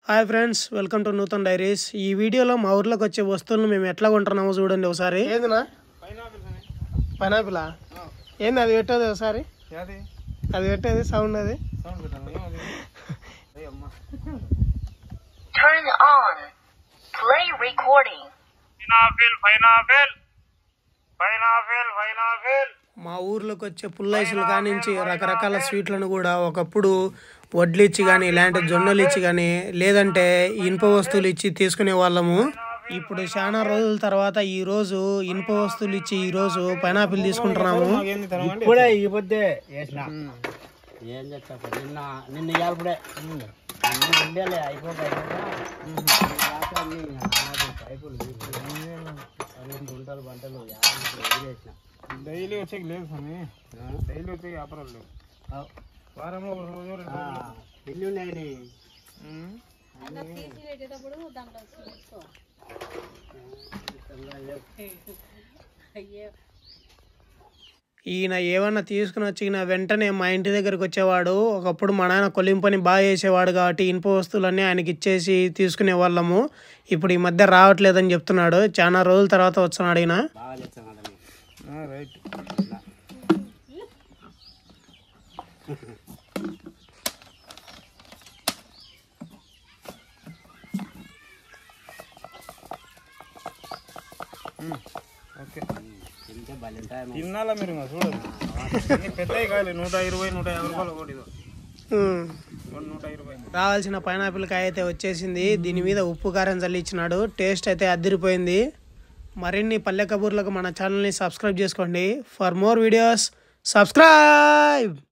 Hi friends welcome to Nutan diaries ఈ వీడియోలో మా ఊర్లోకి వచ్చే వస్తువులను మేము ఎట్లా కొంటున్నామో చూడండి ఒకసారి ఏదినా పైనాపిలా ఏంది అది పెట్టేది ఒకసారి యాది అది పెట్టేది సౌండ్ అది సౌండ్ పెట్టాను ఏమది అయ్యమ్మ Turn on. Play recording. Pineapple pineapple pineapple pineapple మా ఊర్లోకి వచ్చే పుల్లైసులు కానించి రకరకాల స్వీట్లను కూడా ఒకప్పుడు వడ్లు ఇచ్చి కానీ ఇలాంటి జొన్నలు ఇచ్చి కానీ లేదంటే ఇనుప వస్తువులు ఇచ్చి తీసుకునే వాళ్ళము ఇప్పుడు చాలా రోజుల తర్వాత ఈ రోజు ఇనుప వస్తువులు ఇచ్చి ఈ రోజు పైనాపిల్ తీసుకుంటున్నాము ఏంది తరమండి ఇప్పుడే ఈ పొద్దే వేసిన ఏం చెప్తా నిన్న నిన్న ఇవ్వాలప్పుడే నిన్న ఉండేలే అయిపోక పైపులు రెండు గుంటలు పంటలు వేసిన డైలీ వచ్చేకి లేదు స్వామి డైలీ వచ్చేకి వ్యాపారాలు లేవు వారంలో ఒక రోజు రెండు రోజులు ఇల్లు ఉన్నాయి ఉమ్. ఈయన ఏమన్నా తీసుకుని వచ్చి ఈయన వెంటనే మా ఇంటి దగ్గరికి వచ్చేవాడు ఒకప్పుడు మా నాన్న కొలింపు పని బాగా చేసేవాడు కాబట్టి ఇనుప వస్తువులన్నీ ఆయనకి ఇచ్చేసి తీసుకునే వాళ్ళము ఇప్పుడు ఈ మధ్య రావట్లేదని చెప్తున్నాడు చాలా రోజుల తర్వాత వస్తున్నాడు ఈయన బాగా చేస్తాం అతను ఆ, రైట్ ఉమ్, ఓకే తింటే బలింటాయి తిన్నాలా మీరు ఇంకా చూడదు అన్ని పెద్దవి కాయలు నూట ఇరవై నూట యాభై రూపాయలు ఒకటి ఇదో ఉమ్. ఒకటి నూట ఇరవై రావాల్సిన పైనాపిల్ కాయ అయితే వచ్చేసింది దీని మీద ఉప్పు కారం చల్లిచ్చినాడు టేస్ట్ అయితే అదిరిపోయింది మరిన్ని పల్లె కబూర్లకు మన ఛానల్ని సబ్స్క్రైబ్ చేసుకోండి ఫర్ మోర్ వీడియోస్ సబ్స్క్రైబ్